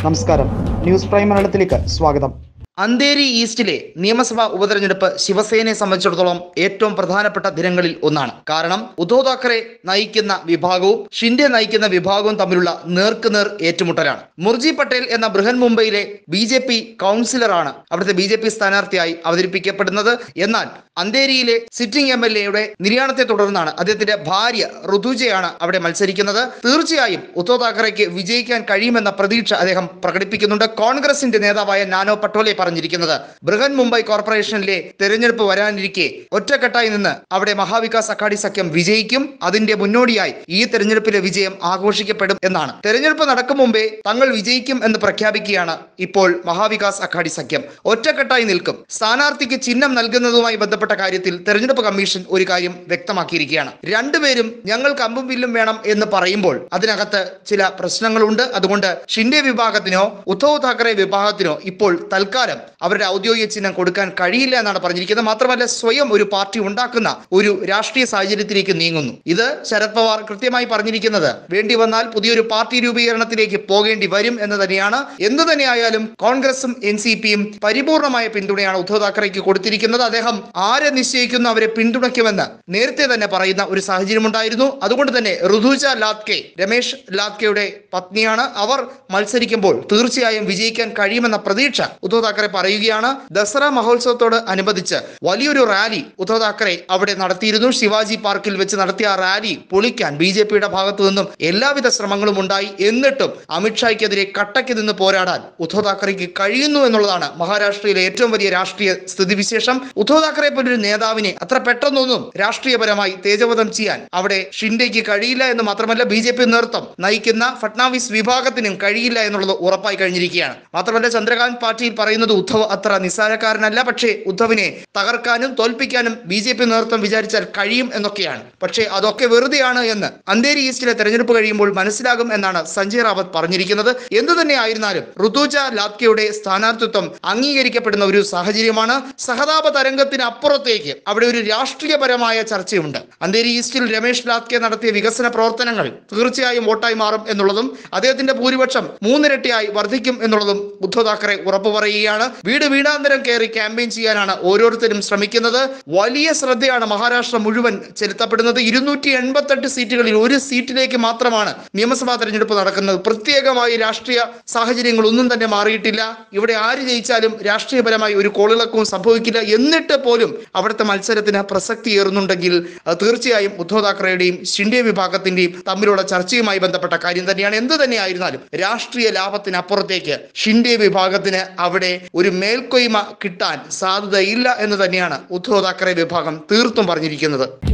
നമസ്കാരം news prime മലയാളത്തിലേക്ക് സ്വാഗതം അന്തേരി ഈസ്റ്റിലെ നിയമസഭാ ഉപതെരഞ്ഞെടുപ്പ് ശിവസേനയെ സംബന്ധിച്ചിടത്തോളം ഏറ്റവും പ്രധാനപ്പെട്ട ദിനങ്ങളിൽ ഒന്നാണ് കാരണം ഉദ്ധവ് താക്കറെ നയിക്കുന്ന വിഭാഗവും ഷിൻഡെ നയിക്കുന്ന വിഭാഗവും തമ്മിലുള്ള നേർക്കുനേർ ഏറ്റുമുട്ടലാണ് മുർജി പട്ടേൽ എന്ന ബൃഹൻ മുംബൈയിലെ ബി ജെ പി കൗൺസിലറാണ് അവിടുത്തെ ബി ജെ പി സ്ഥാനാർത്ഥിയായി അവതരിപ്പിക്കപ്പെടുന്നത് എന്നാൽ അന്തേരിയിലെ സിറ്റിംഗ് എം എൽ എയുടെ നിര്യാണത്തെ തുടർന്നാണ് അദ്ദേഹത്തിന്റെ ഭാര്യ ഋതുജയാണ് അവിടെ മത്സരിക്കുന്നത് തീർച്ചയായും ഉദ്ധവ് താക്കറെക്ക് വിജയിക്കാൻ കഴിയുമെന്ന പ്രതീക്ഷ അദ്ദേഹം പ്രകടിപ്പിക്കുന്നുണ്ട് കോൺഗ്രസിന്റെ നേതാവായ നാനോ പട്ടോലെ പറഞ്ഞിരിക്കുന്നത് ബൃഹൻ മുംബൈ കോർപ്പറേഷനിലെ തെരഞ്ഞെടുപ്പ് വരാനിരിക്കെ ഒറ്റക്കെട്ടായി നിന്ന് അവിടെ മഹാവികാസ് അഘാടി സഖ്യം വിജയിക്കും അതിന്റെ മുന്നോടിയായി ഈ തെരഞ്ഞെടുപ്പിലെ വിജയം ആഘോഷിക്കപ്പെടും എന്നാണ് തെരഞ്ഞെടുപ്പ് നടക്കും മുമ്പേ തങ്ങൾ വിജയിക്കും എന്ന് പ്രഖ്യാപിക്കുകയാണ് ഇപ്പോൾ മഹാവികാസ് അഘാടി സഖ്യം ഒറ്റക്കെട്ടായി നിൽക്കും സ്ഥാനാർത്ഥിക്ക് ചിഹ്നം നൽകുന്നതുമായി ബന്ധപ്പെട്ട കാര്യത്തിൽ തെരഞ്ഞെടുപ്പ് കമ്മീഷൻ ഒരു കാര്യം വ്യക്തമാക്കിയിരിക്കുകയാണ് രണ്ടുപേരും ഞങ്ങൾക്ക് അമ്പും വില്ലും വേണം എന്ന് പറയുമ്പോൾ അതിനകത്ത് ചില പ്രശ്നങ്ങളുണ്ട് അതുകൊണ്ട് ഷിൻഡെ വിഭാഗത്തിനോ ഉദ്ധവ് താക്കറെ വിഭാഗത്തിനോ ഇപ്പോൾ തൽക്കാലം അവരുടെ ഔദ്യോഗിക ചിഹ്നം കൊടുക്കാൻ കഴിയില്ല എന്നാണ് പറഞ്ഞിരിക്കുന്നത് മാത്രമല്ല സ്വയം ഒരു പാർട്ടി ഉണ്ടാക്കുന്ന ഒരു രാഷ്ട്രീയ സാഹചര്യത്തിലേക്ക് നീങ്ങുന്നു ഇത് ശരത് പവാർ കൃത്യമായി പറഞ്ഞിരിക്കുന്നത് വേണ്ടി വന്നാൽ പുതിയൊരു പാർട്ടി രൂപീകരണത്തിലേക്ക് പോകേണ്ടി വരും എന്ന് തന്നെയാണ് എന്തു തന്നെയായാലും കോൺഗ്രസും എൻ സി പിയും പരിപൂർണമായ പിന്തുണയാണ് ഉദ്ധവ് താക്കറെക്ക് കൊടുത്തിരിക്കുന്നത് അദ്ദേഹം ആരെ നിശ്ചയിക്കുന്നു അവരെ പിന്തുണയ്ക്കുമെന്ന് നേരത്തെ തന്നെ പറയുന്ന ഒരു സാഹചര്യമുണ്ടായിരുന്നു അതുകൊണ്ട് തന്നെ ഋതുജ ലാത്കെ രമേശ് ലാത്കെയുടെ പത്നിയാണ് അവർ മത്സരിക്കുമ്പോൾ തീർച്ചയായും വിജയിക്കാൻ കഴിയുമെന്ന പ്രതീക്ഷ ഉദ്ധവ് താക്കറെ പറയുകയാണ് ദസറ മഹോത്സവത്തോട് അനുബന്ധിച്ച് വലിയൊരു റാലി ഉദ്ധവ് താക്കറെ അവിടെ നടത്തിയിരുന്നു ശിവാജി പാർക്കിൽ വെച്ച് നടത്തിയ ആ റാലി പൊളിക്കാൻ ബി ജെ പിയുടെ ഭാഗത്തു നിന്നും എല്ലാവിധ ശ്രമങ്ങളും ഉണ്ടായി എന്നിട്ടും അമിത്ഷായ്ക്കെതിരെ കട്ടയ്ക്ക് നിന്ന് പോരാടാൻ ഉദ്ധവ് താക്കറെക്ക് കഴിയുന്നു എന്നുള്ളതാണ് മഹാരാഷ്ട്രയിലെ ഏറ്റവും വലിയ രാഷ്ട്രീയ സ്ഥിതിവിശേഷം ഉദ്ധവ് താക്കറെ പോലൊരു നേതാവിനെ അത്ര പെട്ടെന്നൊന്നും രാഷ്ട്രീയപരമായി തേജവധം ചെയ്യാൻ അവിടെ ഷിൻഡെക്ക് കഴിയില്ല എന്ന് മാത്രമല്ല ബി ജെ പി നേതൃത്വം നയിക്കുന്ന ഫട്നാവിസ് വിഭാഗത്തിനും കഴിയില്ല എന്നുള്ളത് ഉറപ്പായി കഴിഞ്ഞിരിക്കുകയാണ് മാത്രമല്ല ചന്ദ്രകാന്ത് പാട്ടീൽ പറയുന്നത് ഉദ്ധവ് അത്ര നിസ്സാരക്കാരനല്ല പക്ഷേ ഉദ്ധവിനെ തകർക്കാനും തോൽപ്പിക്കാനും ബി ജെ പി നേതൃത്വം വിചാരിച്ചാൽ കഴിയും എന്നൊക്കെയാണ് പക്ഷേ അതൊക്കെ വെറുതെയാണ് എന്ന് അന്തേരി ഈസ്റ്റിലെ തെരഞ്ഞെടുപ്പ് കഴിയുമ്പോൾ മനസ്സിലാകും എന്നാണ് സഞ്ജയ് റാവത്ത് പറഞ്ഞിരിക്കുന്നത് എന്തു തന്നെ ആയിരുന്നാലും ഋതുജ ലാത്കയുടെ സ്ഥാനാർത്ഥിത്വം അംഗീകരിക്കപ്പെടുന്ന ഒരു സാഹചര്യമാണ് സഹതാപ തരംഗത്തിന് അപ്പുറത്തേക്ക് അവിടെ ഒരു രാഷ്ട്രീയപരമായ ചർച്ചയുണ്ട് അന്തേരി ഈസ്റ്റിൽ രമേശ് ലാത്കെ നടത്തിയ വികസന പ്രവർത്തനങ്ങൾ തീർച്ചയായും വോട്ടായി മാറും എന്നുള്ളതും അദ്ദേഹത്തിന്റെ ഭൂരിപക്ഷം മൂന്നിരട്ടിയായി വർദ്ധിക്കും എന്നുള്ളതും ഉദ്ധവ് താക്കറെ ഉറപ്പു പറയുകയാണ് വീട് വീടാന്തരം കയറി ക്യാമ്പയിൻ ചെയ്യാനാണ് ഓരോരുത്തരും ശ്രമിക്കുന്നത് വലിയ ശ്രദ്ധയാണ് മഹാരാഷ്ട്ര മുഴുവൻ ചെലുത്തപ്പെടുന്നത് ഇരുന്നൂറ്റി എൺപത്തെട്ട് സീറ്റുകളിൽ ഒരു സീറ്റിലേക്ക് മാത്രമാണ് നിയമസഭാ തെരഞ്ഞെടുപ്പ് നടക്കുന്നത് പ്രത്യേകമായി രാഷ്ട്രീയ സാഹചര്യങ്ങൾ ഒന്നും തന്നെ മാറിയിട്ടില്ല ഇവിടെ ആര് ജയിച്ചാലും രാഷ്ട്രീയപരമായി ഒരു കോളിളക്കവും സംഭവിക്കില്ല എന്നിട്ട് പോലും അവിടുത്തെ മത്സരത്തിന് പ്രസക്തി ഏറുന്നുണ്ടെങ്കിൽ അത് തീർച്ചയായും ഉദ്ധവ് താക്കറെയുടെയും ഷിൻഡെ വിഭാഗത്തിന്റെയും തമ്മിലുള്ള ചർച്ചയുമായി ബന്ധപ്പെട്ട കാര്യം തന്നെയാണ് എന്ത് തന്നെയായിരുന്നാലും രാഷ്ട്രീയ ലാഭത്തിനപ്പുറത്തേക്ക് ഷിൻഡെ വിഭാഗത്തിന് അവിടെ ഒരു മേൽക്കൊയ്മ കിട്ടാൻ സാധ്യതയില്ല എന്ന് തന്നെയാണ് ഉദ്ധവ് താക്കറെ വിഭാഗം തീർത്തും പറഞ്ഞിരിക്കുന്നത്